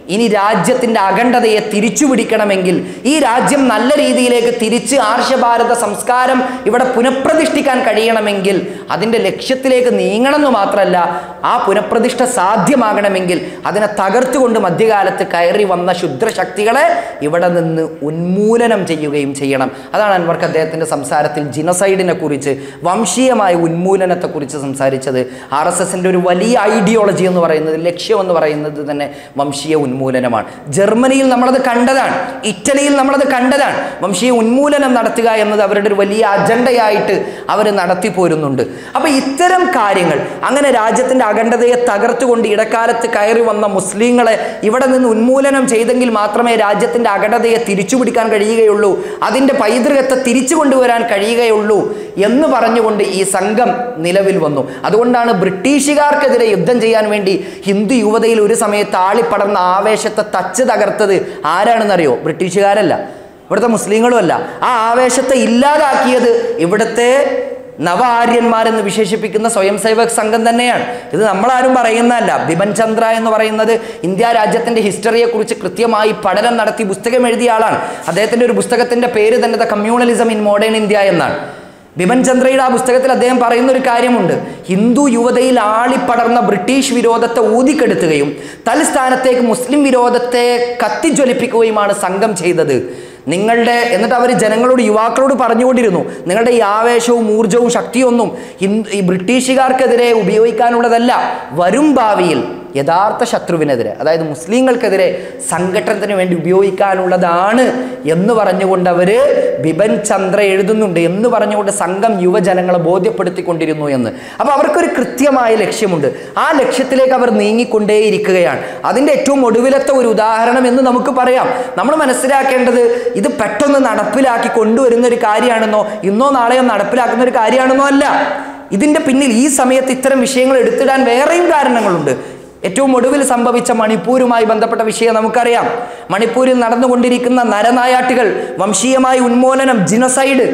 ഇനി രാജ്യത്തിൻ്റെ അഖണ്ഡതയെ തിരിച്ചു പിടിക്കണമെങ്കിൽ ഈ രാജ്യം നല്ല രീതിയിലേക്ക് തിരിച്ച് ആർഷഭാരത സംസ്കാരം ഇവിടെ പുനഃപ്രതിഷ്ഠിക്കാൻ കഴിയണമെങ്കിൽ അതിൻ്റെ ലക്ഷ്യത്തിലേക്ക് നീങ്ങണമെന്ന് മാത്രമല്ല ആ പുനഃപ്രതിഷ്ഠ സാധ്യമാകണമെങ്കിൽ അതിനെ തകർത്തുകൊണ്ട് മധ്യകാലത്ത് കയറി വന്ന ക്ഷുദ്രശക്തികളെ ഇവിടെ നിന്ന് ഉന്മൂലനം ചെയ്യുകയും ചെയ്യണം അതാണ് അൻവർക്ക് അദ്ദേഹത്തിൻ്റെ സംസാരത്തിൽ ജിനസൈഡിനെ കുറിച്ച് വംശീയമായ ഉന്മൂലനത്തെക്കുറിച്ച് സംസാരിച്ചത് ആർ എസ് എസിൻ്റെ ഒരു വലിയ ഐഡിയോളജി എന്ന് പറയുന്നത് ലക്ഷ്യം എന്ന് പറയുന്നത് തന്നെ വംശീയ ഉന്മൂലനമാണ് ജർമ്മനിയിൽ നമ്മളത് കണ്ടതാണ് ഇറ്റലിയിൽ നമ്മളത് കണ്ടതാണ് വംശീയ ഉന്മൂലനം നടത്തുക എന്നത് അവരുടെ ഒരു വലിയ അജണ്ടയായിട്ട് അവർ നടത്തി പോരുന്നുണ്ട് അപ്പോൾ ഇത്തരം കാര്യങ്ങൾ അങ്ങനെ രാജ്യത്തിൻ്റെ അഖണ്ഡതയെ തകർത്തുകൊണ്ട് ഇടക്കാലത്ത് കയറി വന്ന മുസ്ലിങ്ങളെ ഇവിടെ നിന്ന് ഉന്മൂലനം ചെയ്തെങ്കിൽ മാത്രമേ രാജ്യത്തിൻ്റെ അഖണ്ഡതയെ തിരിച്ചു പിടിക്കാൻ കഴിയുകയുള്ളൂ അതിൻ്റെ പൈതൃകത്തെ തിരിച്ചു കൊണ്ടുവരാൻ കഴിയുകയുള്ളൂ എന്ന് പറഞ്ഞുകൊണ്ട് ഈ സംഘം നിലവിൽ വന്നു അതുകൊണ്ടാണ് ബ്രിട്ടീഷുകാർക്കെതിരെ യുദ്ധം ചെയ്യാൻ വേണ്ടി ഹിന്ദു യുവതയിൽ ഒരു സമയത്ത് ആളിപ്പടർന്ന ആവേശത്തെ തച്ച് തകർത്തത് ആരാണെന്നറിയോ ബ്രിട്ടീഷുകാരല്ല ഇവിടുത്തെ മുസ്ലിങ്ങളും അല്ല ആ ആവേശത്തെ ഇല്ലാതാക്കിയത് ഇവിടുത്തെ നവ ആര്യന്മാരെന്ന് വിശേഷിപ്പിക്കുന്ന സ്വയം സേവക് സംഘം തന്നെയാണ് ഇത് നമ്മളാരും പറയുന്നതല്ല ബിപൻ ചന്ദ്ര എന്ന് പറയുന്നത് ഇന്ത്യ രാജ്യത്തിൻ്റെ ഹിസ്റ്ററിയെക്കുറിച്ച് കൃത്യമായി പഠനം നടത്തി പുസ്തകം എഴുതിയ ആളാണ് അദ്ദേഹത്തിൻ്റെ ഒരു പുസ്തകത്തിൻ്റെ പേര് തന്നെ the communalism in modern India എന്നാണ് ബിമൻ ചന്ദ്രയുടെ ആ പുസ്തകത്തിൽ അദ്ദേഹം പറയുന്ന ഒരു കാര്യമുണ്ട് ഹിന്ദു യുവതയിൽ ആളിപ്പടർന്ന ബ്രിട്ടീഷ് വിരോധത്തെ ഊതിക്കെടുത്തുകയും തൽസ്ഥാനത്തേക്ക് മുസ്ലിം വിരോധത്തെ കത്തിജ്വലിപ്പിക്കുകയുമാണ് സംഘം ചെയ്തത് നിങ്ങളുടെ എന്നിട്ട് അവർ ജനങ്ങളോട് യുവാക്കളോട് പറഞ്ഞുകൊണ്ടിരുന്നു നിങ്ങളുടെ ഈ ആവേശവും ഊർജവും ശക്തിയൊന്നും ഹിന്ദു ഈ ബ്രിട്ടീഷുകാർക്കെതിരെ ഉപയോഗിക്കാനുള്ളതല്ല വരും ഭാവിയിൽ യഥാർത്ഥ ശത്രുവിനെതിരെ അതായത് മുസ്ലിങ്ങൾക്കെതിരെ സംഘടനത്തിന് വേണ്ടി ഉപയോഗിക്കാനുള്ളതാണ് എന്ന് പറഞ്ഞുകൊണ്ട് അവർ ബിപൻ ചന്ദ്ര എഴുതുന്നുണ്ട് എന്ന് പറഞ്ഞുകൊണ്ട് സംഘം യുവജനങ്ങളെ ബോധ്യപ്പെടുത്തിക്കൊണ്ടിരുന്നു എന്ന് അപ്പോൾ അവർക്കൊരു കൃത്യമായ ലക്ഷ്യമുണ്ട് ആ ലക്ഷ്യത്തിലേക്ക് അവർ നീങ്ങിക്കൊണ്ടേയിരിക്കുകയാണ് അതിൻ്റെ ഏറ്റവും ഒടുവിലത്തെ ഒരു ഉദാഹരണം എന്ന് നമുക്ക് പറയാം നമ്മൾ മനസ്സിലാക്കേണ്ടത് ഇത് പെട്ടെന്ന് നടപ്പിലാക്കി കൊണ്ടുവരുന്ന ഒരു കാര്യമാണെന്നോ ഇന്നോ നാളെയോ നടപ്പിലാക്കുന്ന ഒരു കാര്യമാണെന്നോ അല്ല ഇതിൻ്റെ പിന്നിൽ ഈ സമയത്ത് ഇത്തരം വിഷയങ്ങൾ എടുത്തിടാൻ വേറെയും കാരണങ്ങളുണ്ട് ഏറ്റവും ഒടുവിൽ സംഭവിച്ച മണിപ്പൂരുമായി ബന്ധപ്പെട്ട വിഷയം നമുക്കറിയാം മണിപ്പൂരിൽ നടന്നുകൊണ്ടിരിക്കുന്ന നരനായാട്ടുകൾ വംശീയമായ ഉന്മൂലനം ജിനസൈഡ്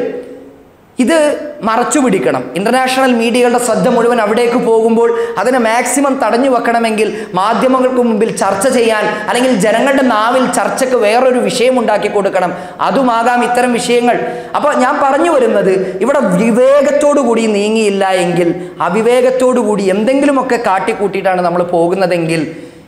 ഇത് മറച്ചു പിടിക്കണം ഇന്റർനാഷണൽ മീഡിയകളുടെ ശ്രദ്ധ മുഴുവൻ അവിടേക്ക് പോകുമ്പോൾ അതിനെ മാക്സിമം തടഞ്ഞു വെക്കണമെങ്കിൽ മാധ്യമങ്ങൾക്ക് മുമ്പിൽ ചർച്ച ചെയ്യാൻ അല്ലെങ്കിൽ ജനങ്ങളുടെ നാവിൽ ചർച്ചയ്ക്ക് വേറൊരു വിഷയം ഉണ്ടാക്കി കൊടുക്കണം അതുമാകാം ഇത്തരം വിഷയങ്ങൾ അപ്പോൾ ഞാൻ പറഞ്ഞു വരുന്നത് ഇവിടെ വിവേകത്തോടു കൂടി നീങ്ങിയില്ല എങ്കിൽ അവിവേകത്തോടു കൂടി എന്തെങ്കിലുമൊക്കെ കാട്ടിക്കൂട്ടിയിട്ടാണ് നമ്മൾ പോകുന്നതെങ്കിൽ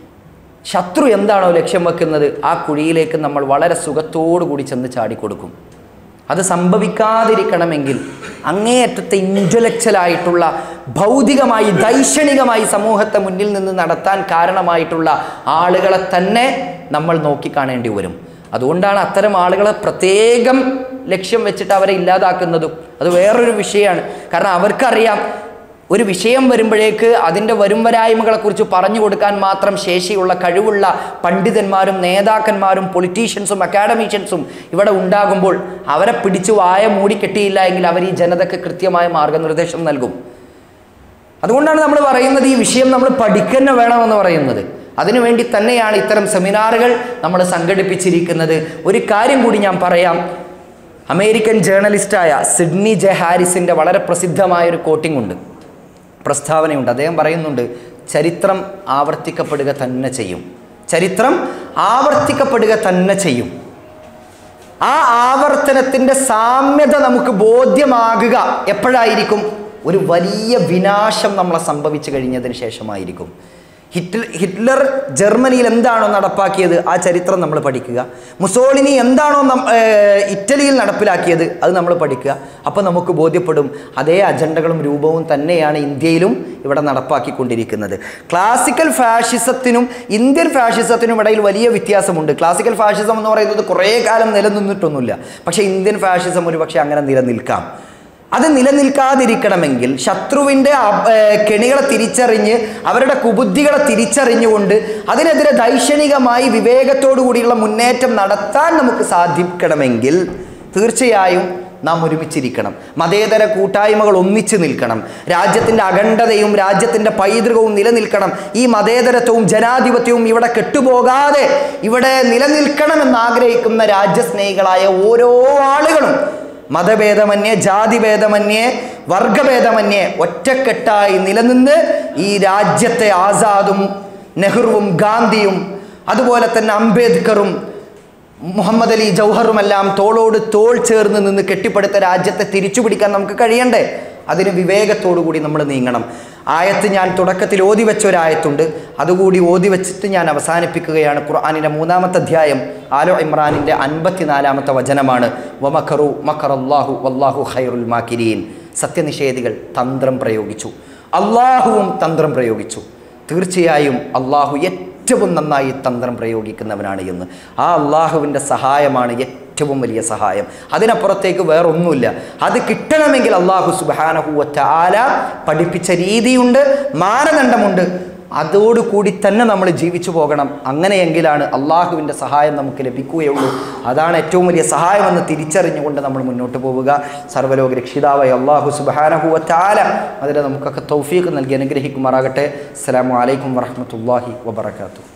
ശത്രു എന്താണോ ലക്ഷ്യം വെക്കുന്നത് ആ കുഴിയിലേക്ക് നമ്മൾ വളരെ സുഖത്തോടു കൂടി ചെന്ന് ചാടിക്കൊടുക്കും അത് സംഭവിക്കാതിരിക്കണമെങ്കിൽ അങ്ങേയറ്റത്തെ ഇൻ്റലക്ച്വലായിട്ടുള്ള ഭൗതികമായി ദൈക്ഷണികമായി സമൂഹത്തെ മുന്നിൽ നിന്ന് നടത്താൻ കാരണമായിട്ടുള്ള ആളുകളെ തന്നെ നമ്മൾ നോക്കിക്കാണേണ്ടി വരും അതുകൊണ്ടാണ് അത്തരം ആളുകളെ പ്രത്യേകം ലക്ഷ്യം വെച്ചിട്ട് അവരെ ഇല്ലാതാക്കുന്നതും അത് വേറൊരു വിഷയമാണ് കാരണം അവർക്കറിയാം ഒരു വിഷയം വരുമ്പോഴേക്ക് അതിൻ്റെ വരുംവരായ്മകളെക്കുറിച്ച് പറഞ്ഞു കൊടുക്കാൻ മാത്രം ശേഷിയുള്ള കഴിവുള്ള പണ്ഡിതന്മാരും നേതാക്കന്മാരും പൊളിറ്റീഷ്യൻസും അക്കാഡമീഷ്യൻസും ഇവിടെ ഉണ്ടാകുമ്പോൾ അവരെ പിടിച്ച് വായ മൂടിക്കെട്ടിയില്ല എങ്കിൽ അവർ ഈ ജനതയ്ക്ക് കൃത്യമായ മാർഗനിർദ്ദേശം നൽകും അതുകൊണ്ടാണ് നമ്മൾ പറയുന്നത് ഈ വിഷയം നമ്മൾ പഠിക്കുന്ന വേണമെന്ന് പറയുന്നത് അതിനുവേണ്ടി തന്നെയാണ് ഇത്തരം സെമിനാറുകൾ നമ്മൾ സംഘടിപ്പിച്ചിരിക്കുന്നത് ഒരു കാര്യം കൂടി ഞാൻ പറയാം അമേരിക്കൻ ജേർണലിസ്റ്റായ സിഡ്നി ജെ ഹാരിസിൻ്റെ വളരെ പ്രസിദ്ധമായ ഒരു കോട്ടിംഗ് ഉണ്ട് പ്രസ്താവനയുണ്ട് അദ്ദേഹം പറയുന്നുണ്ട് ചരിത്രം ആവർത്തിക്കപ്പെടുക തന്നെ ചെയ്യും ചരിത്രം ആവർത്തിക്കപ്പെടുക തന്നെ ചെയ്യും ആ ആവർത്തനത്തിൻ്റെ സാമ്യത നമുക്ക് ബോധ്യമാകുക എപ്പോഴായിരിക്കും ഒരു വലിയ വിനാശം നമ്മളെ സംഭവിച്ചു കഴിഞ്ഞതിന് ശേഷമായിരിക്കും ഹിറ്റ്ലർ ഹിറ്റ്ലർ ജർമ്മനിയിൽ എന്താണോ നടപ്പാക്കിയത് ആ ചരിത്രം നമ്മൾ പഠിക്കുക മുസോളിനി എന്താണോ നം ഏർ ഇറ്റലിയിൽ നടപ്പിലാക്കിയത് അത് നമ്മൾ പഠിക്കുക അപ്പോൾ നമുക്ക് ബോധ്യപ്പെടും അതേ അജണ്ടകളും രൂപവും തന്നെയാണ് ഇന്ത്യയിലും ഇവിടെ നടപ്പാക്കിക്കൊണ്ടിരിക്കുന്നത് ക്ലാസിക്കൽ ഫാഷിസത്തിനും ഇന്ത്യൻ ഫാഷിസത്തിനും ഇടയിൽ വലിയ വ്യത്യാസമുണ്ട് ക്ലാസിക്കൽ ഫാഷിസം എന്ന് പറയുന്നത് കുറേ കാലം നിലനിന്നിട്ടൊന്നുമില്ല പക്ഷേ ഇന്ത്യൻ ഫാഷിസം ഒരു പക്ഷേ അങ്ങനെ നിലനിൽക്കാം അത് നിലനിൽക്കാതിരിക്കണമെങ്കിൽ ശത്രുവിൻ്റെ അപ- ഏർ കെണികളെ തിരിച്ചറിഞ്ഞ് അവരുടെ കുബുദ്ധികളെ തിരിച്ചറിഞ്ഞുകൊണ്ട് അതിനെതിരെ ദൈക്ഷണികമായി വിവേകത്തോടു കൂടിയുള്ള മുന്നേറ്റം നടത്താൻ നമുക്ക് സാധിക്കണമെങ്കിൽ തീർച്ചയായും നാം ഒരുമിച്ചിരിക്കണം മതേതര കൂട്ടായ്മകൾ ഒന്നിച്ചു നിൽക്കണം രാജ്യത്തിൻ്റെ അഖണ്ഡതയും രാജ്യത്തിൻ്റെ പൈതൃകവും നിലനിൽക്കണം ഈ മതേതരത്വവും ജനാധിപത്യവും ഇവിടെ കെട്ടുപോകാതെ ഇവിടെ നിലനിൽക്കണമെന്ന് ആഗ്രഹിക്കുന്ന രാജ്യസ്നേഹികളായ ഓരോ ആളുകളും മതഭേദമന്യേ ജാതിഭേദമന്യേ വർഗഭേദമന്യേ ഒറ്റക്കെട്ടായി നിലനിന്ന് ഈ രാജ്യത്തെ ആസാദും നെഹ്റുവും ഗാന്ധിയും അതുപോലെ തന്നെ അംബേദ്കറും മുഹമ്മദ് അലി ജൗഹറുമെല്ലാം തോളോട് തോൾ ചേർന്ന് നിന്ന് കെട്ടിപ്പടുത്ത രാജ്യത്തെ തിരിച്ചു പിടിക്കാൻ നമുക്ക് കഴിയണ്ടേ അതിന് വിവേകത്തോടു കൂടി നമ്മൾ നീങ്ങണം ആയത്ത് ഞാൻ തുടക്കത്തിൽ ഓതി വെച്ച ഒരായത്തുണ്ട് അതുകൂടി ഓതി വെച്ചിട്ട് ഞാൻ അവസാനിപ്പിക്കുകയാണ് ഖുർആാനിൻ്റെ മൂന്നാമത്തെ അധ്യായം ആലോ ഇമ്രാനിൻ്റെ അൻപത്തിനാലാമത്തെ വചനമാണ് വമഖറു മഖറല്ലാഹു വല്ലാഹു ഖൈറുൽ മാക്കിരീൻ സത്യനിഷേധികൾ തന്ത്രം പ്രയോഗിച്ചു അള്ളാഹുവും തന്ത്രം പ്രയോഗിച്ചു തീർച്ചയായും അള്ളാഹു ഏറ്റവും നന്നായി തന്ത്രം പ്രയോഗിക്കുന്നവനാണ് എന്ന് ആ അള്ളാഹുവിൻ്റെ സഹായമാണ് ഏറ്റവും വലിയ സഹായം അതിനപ്പുറത്തേക്ക് വേറൊന്നുമില്ല അത് കിട്ടണമെങ്കിൽ അള്ളാഹു സുബാനഹുവറ്റ ആല പഠിപ്പിച്ച രീതിയുണ്ട് മാനദണ്ഡമുണ്ട് അതോടുകൂടി തന്നെ നമ്മൾ ജീവിച്ചു പോകണം അങ്ങനെയെങ്കിലാണ് അള്ളാഹുവിൻ്റെ സഹായം നമുക്ക് ലഭിക്കുകയുള്ളൂ അതാണ് ഏറ്റവും വലിയ സഹായമെന്ന് തിരിച്ചറിഞ്ഞുകൊണ്ട് നമ്മൾ മുന്നോട്ട് പോവുക സർവ്വലോക രക്ഷിതാവായ അള്ളാഹു സുബാനഹുവറ്റാല അതിന് നമുക്കൊക്കെ തൗഫീഖ് നൽകി അനുഗ്രഹിക്കുമാറാകട്ടെ അസ്സലാമു അലൈക്കും വറഹമത്തല്ലാഹി വബർക്കാത്തു